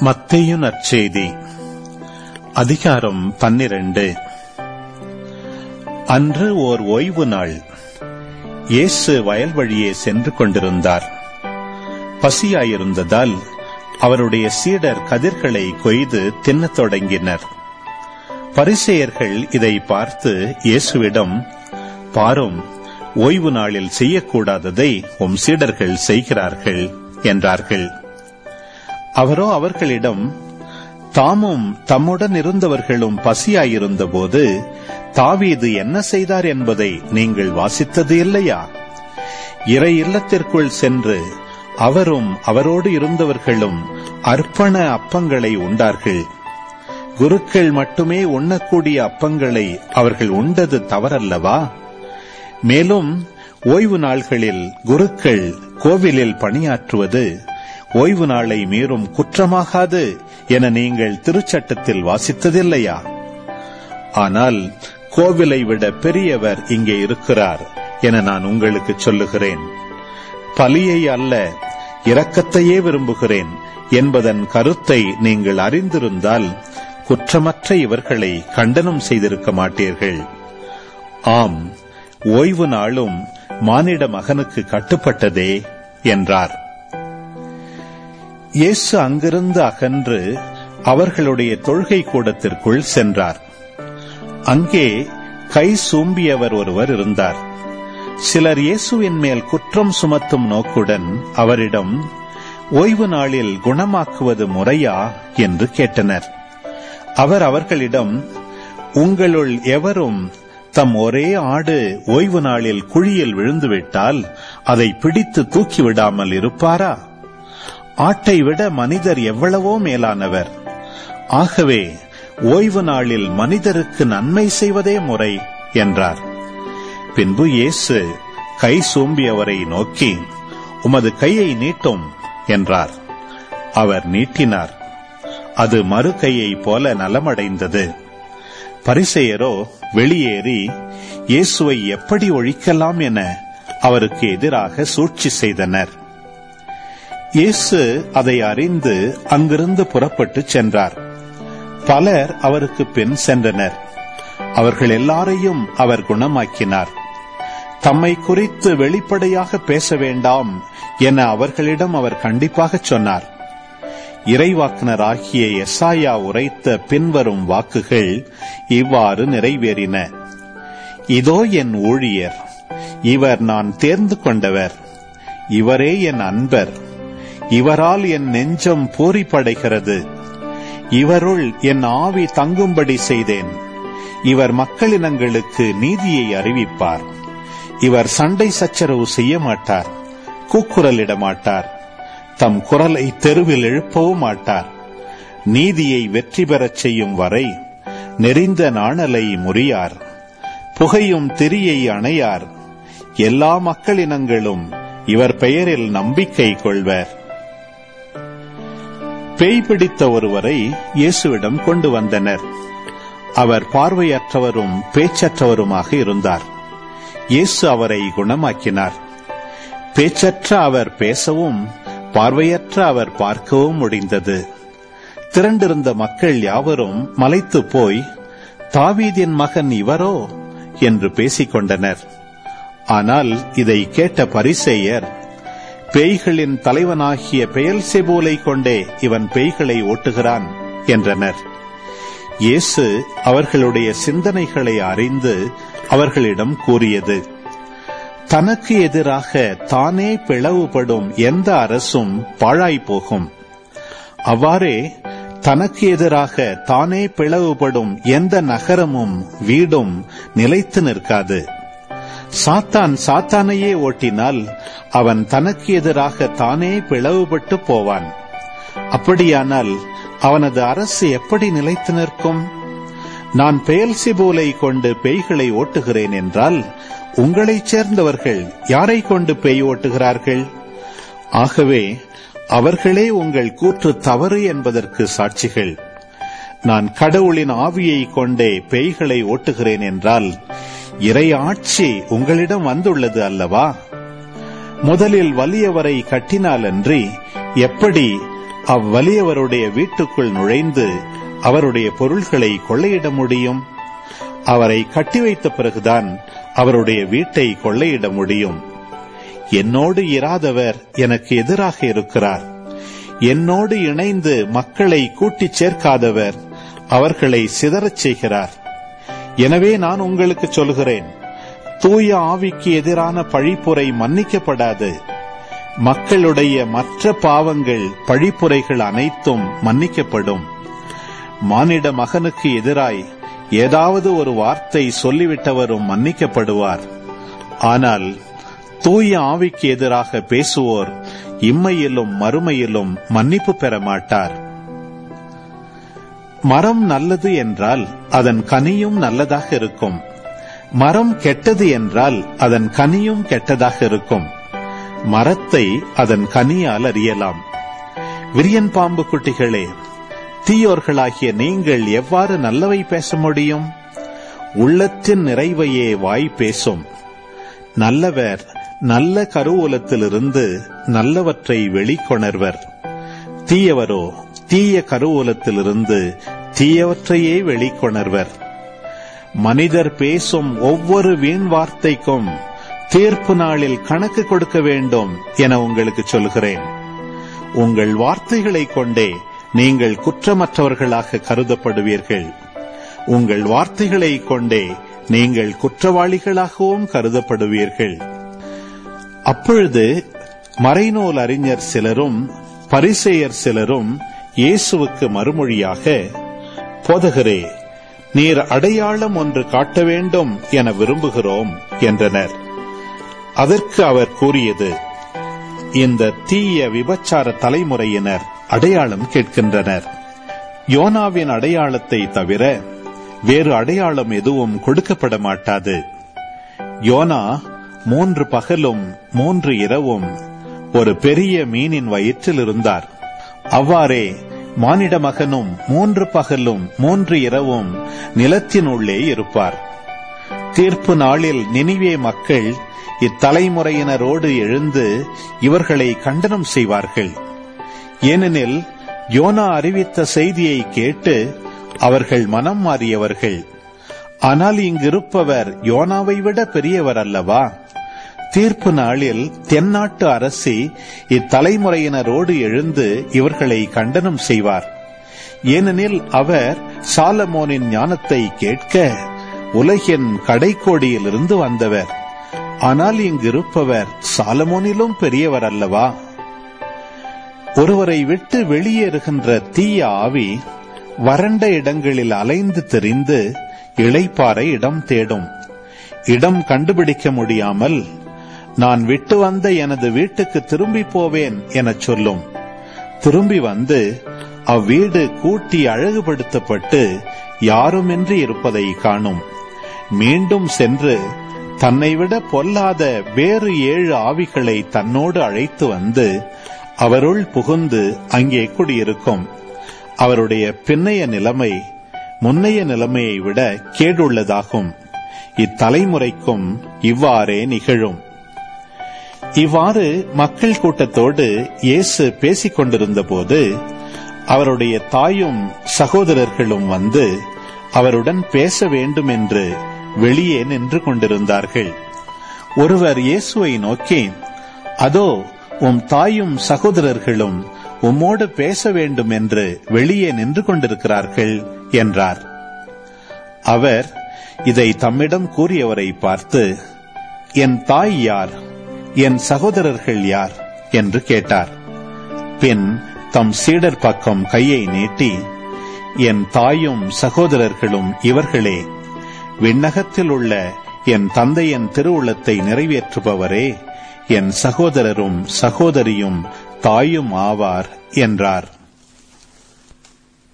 மத்தேயு நற்செய்தி அதிகாரம் பன்னிரண்டு அன்று ஓர் ஓய்வு நாள் இயேசு வயல் வழியே சென்று கொண்டிருந்தார் பசியாயிருந்ததால் அவருடைய சீடர் கதிர்களை கொய்து தின்னத் தொடங்கினர் பரிசேயர்கள் இதை பார்த்து இயேசுவிடம் பாரும் ஓய்வு நாளில் செய்யக்கூடாததை உம் சீடர்கள் செய்கிறார்கள் என்றார்கள் அவரோ அவர்களிடம் தாமும் தம்முடன் இருந்தவர்களும் பசியாயிருந்தபோது தாவீது என்ன செய்தார் என்பதை நீங்கள் வாசித்தது இல்லையா இறை இல்லத்திற்குள் சென்று அவரும் அவரோடு இருந்தவர்களும் அர்ப்பண அப்பங்களை உண்டார்கள் குருக்கள் மட்டுமே உண்ணக்கூடிய அப்பங்களை அவர்கள் உண்டது தவறல்லவா மேலும் ஓய்வு நாள்களில் குருக்கள் கோவிலில் பணியாற்றுவது ஓய்வு நாளை மீறும் குற்றமாகாது என நீங்கள் திருச்சட்டத்தில் வாசித்ததில்லையா ஆனால் கோவிலை விட பெரியவர் இங்கே இருக்கிறார் என நான் உங்களுக்கு சொல்லுகிறேன் பலியை அல்ல இரக்கத்தையே விரும்புகிறேன் என்பதன் கருத்தை நீங்கள் அறிந்திருந்தால் குற்றமற்ற இவர்களை கண்டனம் செய்திருக்க மாட்டீர்கள் ஆம் ஓய்வு நாளும் மானிட மகனுக்கு கட்டுப்பட்டதே என்றார் இயேசு அங்கிருந்து அகன்று அவர்களுடைய தொழுகை கூடத்திற்குள் சென்றார் அங்கே கை சூம்பியவர் ஒருவர் இருந்தார் சிலர் இயேசுவின் மேல் குற்றம் சுமத்தும் நோக்குடன் அவரிடம் ஓய்வு நாளில் குணமாக்குவது முறையா என்று கேட்டனர் அவர் அவர்களிடம் உங்களுள் எவரும் தம் ஒரே ஆடு ஓய்வு நாளில் குழியில் விழுந்துவிட்டால் அதை பிடித்து தூக்கிவிடாமல் இருப்பாரா ஆட்டை விட மனிதர் எவ்வளவோ மேலானவர் ஆகவே ஓய்வு நாளில் மனிதருக்கு நன்மை செய்வதே முறை என்றார் பின்பு இயேசு கை சூம்பியவரை நோக்கி உமது கையை நீட்டும் என்றார் அவர் நீட்டினார் அது மறு கையை போல நலமடைந்தது பரிசெயரோ வெளியேறி இயேசுவை எப்படி ஒழிக்கலாம் என அவருக்கு எதிராக சூழ்ச்சி செய்தனர் இயேசு அதை அறிந்து அங்கிருந்து புறப்பட்டு சென்றார் பலர் அவருக்கு பின் சென்றனர் அவர்கள் எல்லாரையும் அவர் குணமாக்கினார் தம்மை குறித்து வெளிப்படையாக பேச வேண்டாம் என அவர்களிடம் அவர் கண்டிப்பாக சொன்னார் இறைவாக்குனராகிய எஸ்ஆயா உரைத்த பின்வரும் வாக்குகள் இவ்வாறு நிறைவேறின இதோ என் ஊழியர் இவர் நான் தேர்ந்து கொண்டவர் இவரே என் அன்பர் இவரால் என் நெஞ்சம் பூரிப்படைகிறது இவருள் என் ஆவி தங்கும்படி செய்தேன் இவர் மக்களினங்களுக்கு நீதியை அறிவிப்பார் இவர் சண்டை சச்சரவு செய்ய மாட்டார் கூக்குரலிட மாட்டார் தம் குரலை தெருவில் எழுப்பவும் மாட்டார் நீதியை வெற்றி பெறச் செய்யும் வரை நெறிந்த நாணலை முறியார் புகையும் திரியை அணையார் எல்லா மக்களினங்களும் இவர் பெயரில் நம்பிக்கை கொள்வர் பேய் பிடித்த ஒருவரை இயேசுவிடம் கொண்டு வந்தனர் அவர் பார்வையற்றவரும் பேச்சற்றவருமாக இருந்தார் இயேசு அவரை குணமாக்கினார் பேச்சற்ற அவர் பேசவும் பார்வையற்ற அவர் பார்க்கவும் முடிந்தது திரண்டிருந்த மக்கள் யாவரும் மலைத்து போய் தாவீதின் மகன் இவரோ என்று பேசிக் கொண்டனர் ஆனால் இதை கேட்ட பரிசேயர் பேய்களின் தலைவனாகிய பெயல் செபூலை கொண்டே இவன் பேய்களை ஓட்டுகிறான் என்றனர் இயேசு அவர்களுடைய சிந்தனைகளை அறிந்து அவர்களிடம் கூறியது தனக்கு எதிராக தானே பிளவுபடும் எந்த அரசும் பாழாய் போகும் அவ்வாறே தனக்கு எதிராக தானே பிளவுபடும் எந்த நகரமும் வீடும் நிலைத்து நிற்காது சாத்தான் சாத்தானையே ஓட்டினால் அவன் தனக்கு எதிராக தானே பிளவுபட்டு போவான் அப்படியானால் அவனது அரசு எப்படி நிலைத்து நிற்கும் நான் பெயல்சிபோலை கொண்டு பேய்களை ஓட்டுகிறேன் என்றால் உங்களைச் சேர்ந்தவர்கள் யாரை கொண்டு பேய் ஓட்டுகிறார்கள் ஆகவே அவர்களே உங்கள் கூற்று தவறு என்பதற்கு சாட்சிகள் நான் கடவுளின் ஆவியை கொண்டே பேய்களை ஓட்டுகிறேன் என்றால் இறை ஆட்சி உங்களிடம் வந்துள்ளது அல்லவா முதலில் வலியவரை கட்டினாலன்றி எப்படி அவ்வலியவருடைய வீட்டுக்குள் நுழைந்து அவருடைய பொருள்களை கொள்ளையிட முடியும் அவரை கட்டி வைத்த பிறகுதான் அவருடைய வீட்டை கொள்ளையிட முடியும் என்னோடு இராதவர் எனக்கு எதிராக இருக்கிறார் என்னோடு இணைந்து மக்களை கூட்டிச் சேர்க்காதவர் அவர்களை சிதறச் செய்கிறார் எனவே நான் உங்களுக்கு சொல்கிறேன் தூய ஆவிக்கு எதிரான பழிப்புரை மன்னிக்கப்படாது மக்களுடைய மற்ற பாவங்கள் பழிப்புரைகள் அனைத்தும் மன்னிக்கப்படும் மானிட மகனுக்கு எதிராய் ஏதாவது ஒரு வார்த்தை சொல்லிவிட்டவரும் மன்னிக்கப்படுவார் ஆனால் தூய ஆவிக்கு எதிராக பேசுவோர் இம்மையிலும் மறுமையிலும் மன்னிப்பு பெற மாட்டார் மரம் நல்லது என்றால் அதன் கனியும் நல்லதாக இருக்கும் மரம் கெட்டது என்றால் அதன் கனியும் கெட்டதாக இருக்கும் மரத்தை அதன் கனியால் அறியலாம் விரியன் பாம்பு குட்டிகளே தீயோர்களாகிய நீங்கள் எவ்வாறு நல்லவை பேச முடியும் உள்ளத்தின் நிறைவையே வாய் பேசும் நல்லவர் நல்ல கருவூலத்திலிருந்து நல்லவற்றை வெளிக்கொணர்வர் தீயவரோ தீய கருவூலத்திலிருந்து தீயவற்றையே வெளிக்கொணர்வர் மனிதர் பேசும் ஒவ்வொரு வீண் வார்த்தைக்கும் தீர்ப்பு நாளில் கணக்கு கொடுக்க வேண்டும் என உங்களுக்கு சொல்கிறேன் உங்கள் வார்த்தைகளை கொண்டே நீங்கள் குற்றமற்றவர்களாக கருதப்படுவீர்கள் உங்கள் வார்த்தைகளை கொண்டே நீங்கள் குற்றவாளிகளாகவும் கருதப்படுவீர்கள் அப்பொழுது மறைநூல் அறிஞர் சிலரும் பரிசெயர் சிலரும் இயேசுவுக்கு மறுமொழியாக போதகரே நீர் அடையாளம் ஒன்று காட்ட வேண்டும் என விரும்புகிறோம் என்றனர் அதற்கு அவர் கூறியது இந்த தீய விபச்சார தலைமுறையினர் அடையாளம் கேட்கின்றனர் யோனாவின் அடையாளத்தை தவிர வேறு அடையாளம் எதுவும் கொடுக்கப்பட மாட்டாது யோனா மூன்று பகலும் மூன்று இரவும் ஒரு பெரிய மீனின் வயிற்றில் இருந்தார் அவ்வாறே மானிட மகனும் மூன்று பகலும் மூன்று இரவும் நிலத்தினுள்ளே இருப்பார் தீர்ப்பு நாளில் நினிவே மக்கள் இத்தலைமுறையினரோடு எழுந்து இவர்களை கண்டனம் செய்வார்கள் ஏனெனில் யோனா அறிவித்த செய்தியை கேட்டு அவர்கள் மனம் மாறியவர்கள் ஆனால் இங்கிருப்பவர் யோனாவை விட பெரியவர் அல்லவா தீர்ப்பு நாளில் தென்னாட்டு அரசி இத்தலைமுறையினரோடு எழுந்து இவர்களை கண்டனம் செய்வார் ஏனெனில் அவர் சாலமோனின் ஞானத்தை கேட்க உலகின் கடைக்கோடியிலிருந்து வந்தவர் ஆனால் இங்கிருப்பவர் சாலமோனிலும் பெரியவர் அல்லவா ஒருவரை விட்டு வெளியேறுகின்ற தீய ஆவி வறண்ட இடங்களில் அலைந்து திரிந்து இளைப்பாற இடம் தேடும் இடம் கண்டுபிடிக்க முடியாமல் நான் விட்டு வந்த எனது வீட்டுக்கு திரும்பி போவேன் எனச் சொல்லும் திரும்பி வந்து அவ்வீடு கூட்டி அழகுபடுத்தப்பட்டு யாருமின்றி இருப்பதை காணும் மீண்டும் சென்று தன்னை விட பொல்லாத வேறு ஏழு ஆவிகளை தன்னோடு அழைத்து வந்து அவருள் புகுந்து அங்கே குடியிருக்கும் அவருடைய பின்னைய நிலைமை முன்னைய நிலைமையை விட கேடுள்ளதாகும் இத்தலைமுறைக்கும் இவ்வாறே நிகழும் இவ்வாறு மக்கள் கூட்டத்தோடு இயேசு பேசிக் கொண்டிருந்த போது அவருடைய தாயும் சகோதரர்களும் வந்து அவருடன் பேச வேண்டும் என்று வெளியே நின்று கொண்டிருந்தார்கள் ஒருவர் இயேசுவை நோக்கி அதோ உம் தாயும் சகோதரர்களும் உம்மோடு பேச வேண்டும் என்று வெளியே நின்று கொண்டிருக்கிறார்கள் என்றார் அவர் இதை தம்மிடம் கூறியவரை பார்த்து என் தாய் யார் என் சகோதரர்கள் யார் என்று கேட்டார் பின் தம் சீடர் பக்கம் கையை நீட்டி என் தாயும் சகோதரர்களும் இவர்களே விண்ணகத்தில் உள்ள என் தந்தையின் திருவுளத்தை நிறைவேற்றுபவரே என் சகோதரரும் சகோதரியும் தாயும் ஆவார் என்றார்